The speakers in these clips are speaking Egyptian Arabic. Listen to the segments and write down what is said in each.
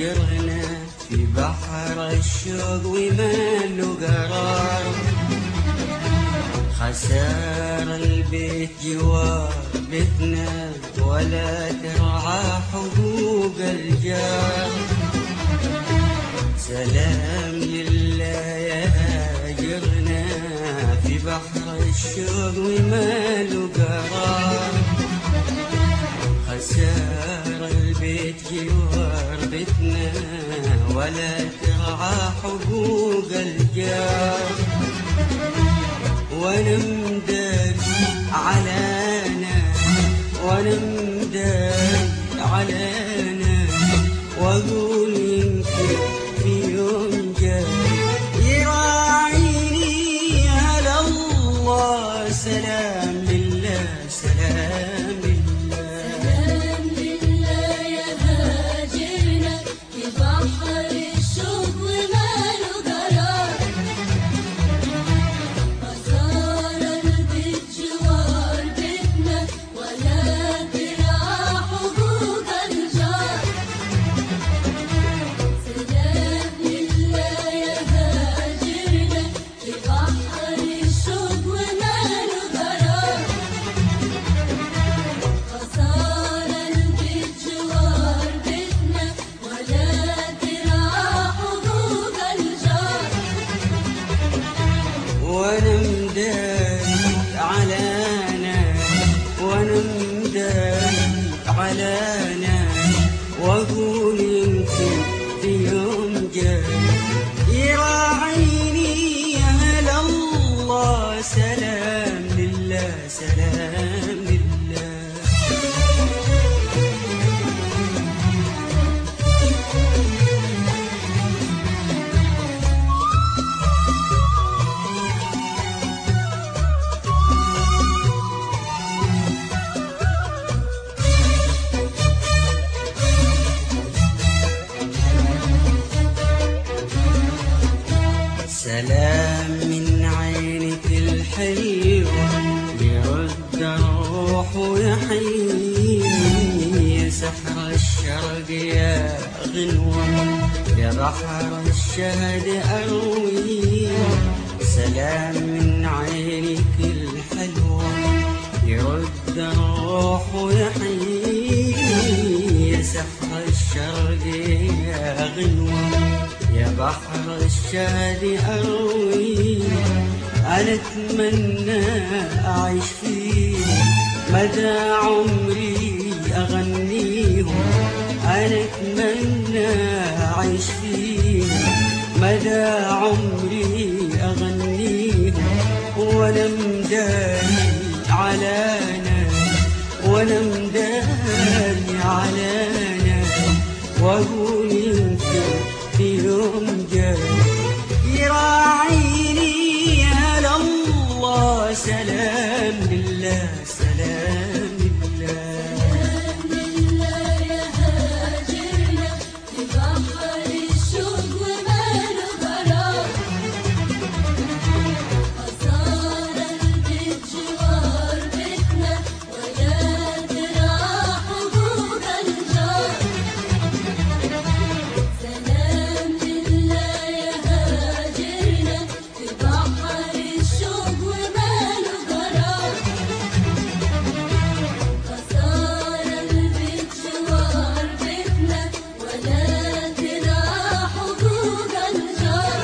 هاجرنا في بحر الشوق وما له قرار خسار البيت جوار بيتنا ولا ترعى حقوق الجار سلام لله يا هاجرنا في بحر الشوق وما له قرار خسار البيت جوار بيتنا ولا ترعى حقوق الجار وانا مداري علينا وانا مداري علينا واقول يمكن في يوم جاي يراعيني على الله سلام لله سلام لله سلام لله يا هاجرنا في بحر الشوق وماله قرار مسار البيت جوار بيتنا ولا ترعى حقوق الجار سلام لله يا هاجرنا في بحر الشوق وماله قرار خسار البيت جوار بيتنا ولا ترعى حقوق الجار وانا مداري علينا وانا مداري علينا واقول يمكن في يوم جاي يراعيني يا هلا الله سلام لله سلام لله سلام من عينك الحلوة يرد الروح ويحييني يا سحر الشرق يا غنوة يا بحر الشهد أروي سلام من عينك الحلوة يرد الروح ويحييني يا سحر الشرق يا غنوة يا بحر الشهد أروي أنا أتمنى أعيش فيه مدى عمري أغنيهم أنا أتمنى أعيش فيه مدى عمري أغنيهم وأنا مداري علينا وأنا مداري علينا وأقول يمكن في يوم جاي يراعيني يا الله سلام لله سلام لله سلام لله يا هاجرنا في بحر الشوق وماله قرار خسار البيت جوار بيتنا ولا ترعى حقوق الجار سلام لله يا هاجرنا في بحر الشوق وماله قرار خسار البيت جوار بيتنا ولا ترعى حقوق الجار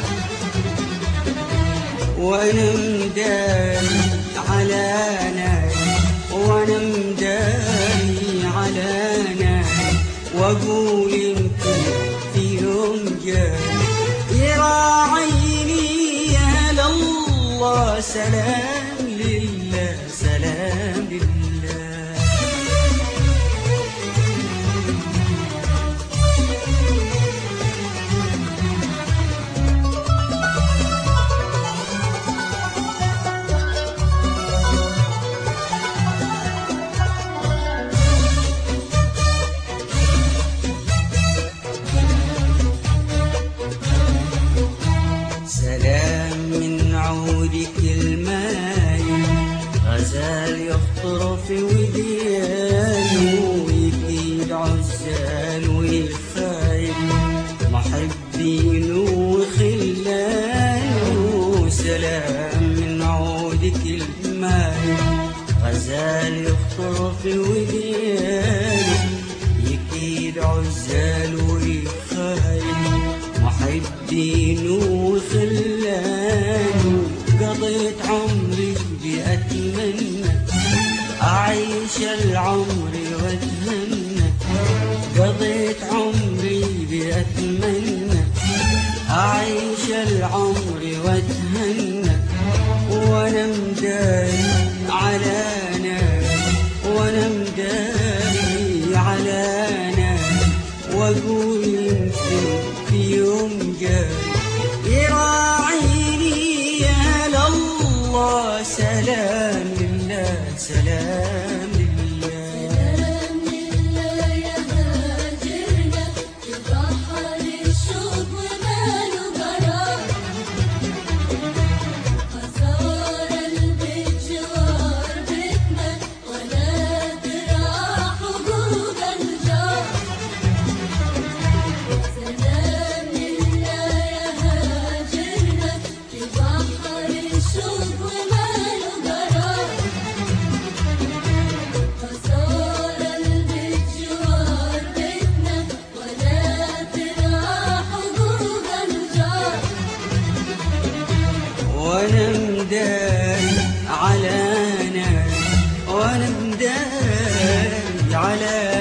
وانا مداري على ناري وانا مداري على ناري واقول يمكن في يوم جاي يراعيني يا الله سلام لله سلام لله سلام من عودك المال قالوا يخاين محبين وخلان قضيت عمري بأتمنى أعيش العمر وأتهنى قضيت عمري بأتمنى أعيش العمر وأتهنى وأنا مداري على نار وأنا مداري على نار وأقول يمكن في يوم جاي يراعيني يا الله سلام لله سلام لله سلام لله يا هاجرنا في بحر الشوق وماله غرام خسارة البيت جوار بيتنا ولا تراح حقوق الجار سلام لله يا هاجرنا في بحر الشوق وماله غرام خسارة البيت جوار بيتنا ولا تراح حقوق الجار وانا مداري على نار وانا مداري على